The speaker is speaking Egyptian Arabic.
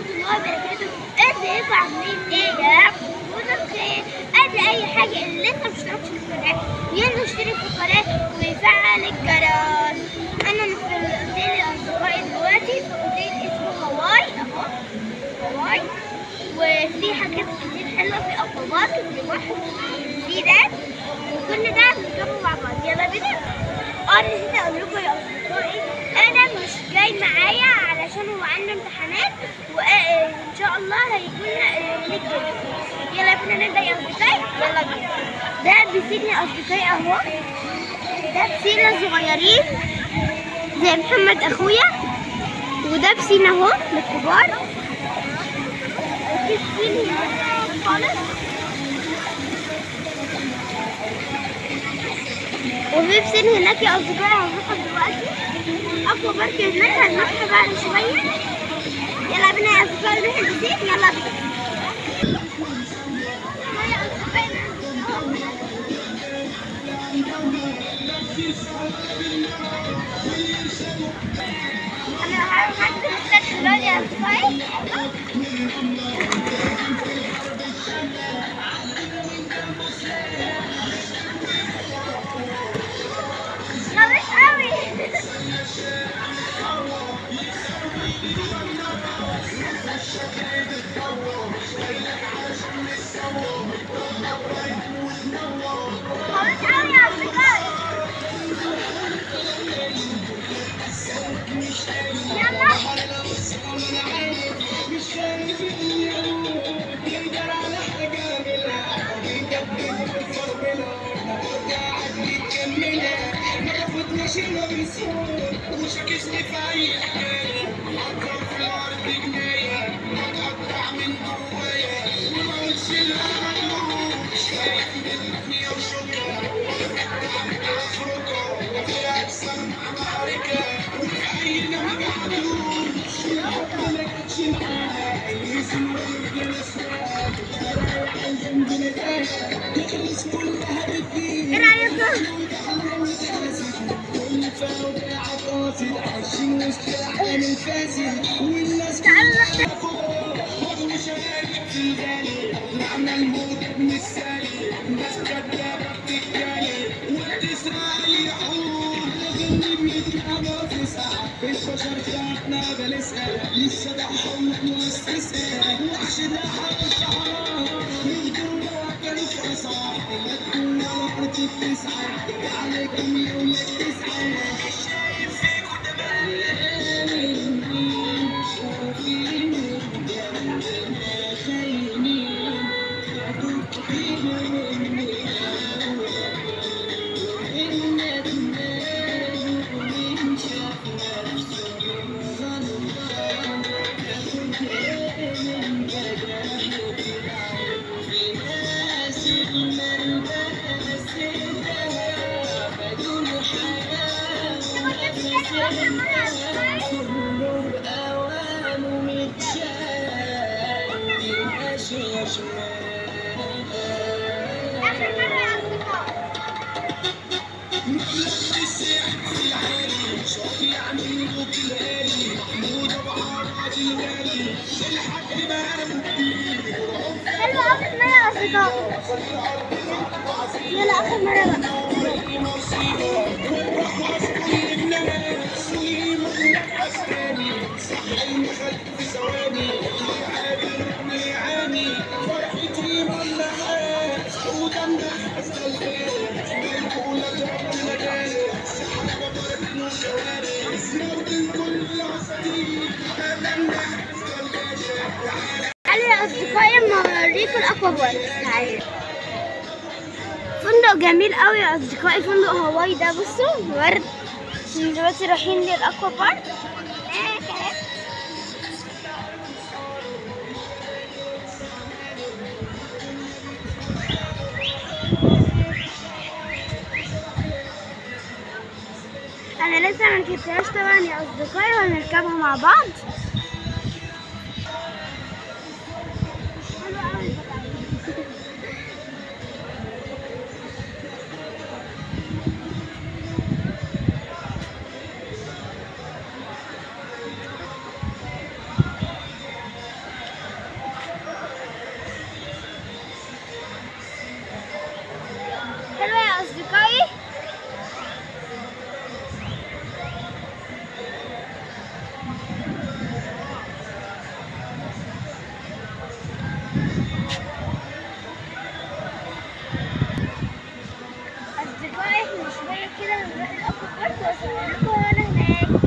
الله وبركاته ازيكم عاملين ايه يا رب تكونوا بخير قبل اي حاجه اللي لسه مشتركش في القناه يلا اشترك في القناه ويفعل الجرس انا في الاوتيل اصدقائي دلوقتي في اوتيل اسمه هواي اهو هواي وفي حاجات كتير حلوه في اكوا بارك في بحر في ده وكل ده بنركبه مع بعض يلا بينا اه نسيت اقول لكم يا اصدقائي انا مش جاي معايا علشان هو عندنا امتحانات وان شاء الله هيجولنا اليومين الجاي يلا بينا نبدا يا اصدقائي يلا بينا ده بيسيبني يا اصدقائي اهو ده بسينا صغيرين زي محمد اخويا وده بسين اهو للكبار وفي بسين هناك خالص وفي بسين هناك يا اصدقائي هنروحها دلوقتي اقوى بارك هناك هنروحها بعد شويه يلا بينا يا اصدقائي نروح البسين يلا بينا يا أصدقائي، انا هروح عند الاستاذ دلوقتي يا اصدقائي غريب قوي غريب قوي يا اصدقائي يلا ايه رايكم؟ تعالوا نحتفل البشر بتاعتنا بنسأل لسه ضحهم مؤسسة وحش الأحد الشعراء يقدروا يوكلوا في عصا يكون وقت التسعة عليكم يوم التسعة شايف فيكم اخر مره يا اصدقائي حلو اخر مره يا اصدقائي يلا اخر مره بقى تعالوا يا اصدقائي اما اوريكم الاكوا بارك تعالوا فندق جميل قوي يا اصدقائي فندق هواي ده بصوا ورد احنا دلوقتي رايحين للاكوا بارك انا لسه ما ركبتهاش طبعا يا اصدقائي وهنركبها مع بعض حلو قوي البتاع ده. يا أصدقائي أصدقائي احنا شوية كده هنروح الأكوا بارك وأصور لكم وأنا هناك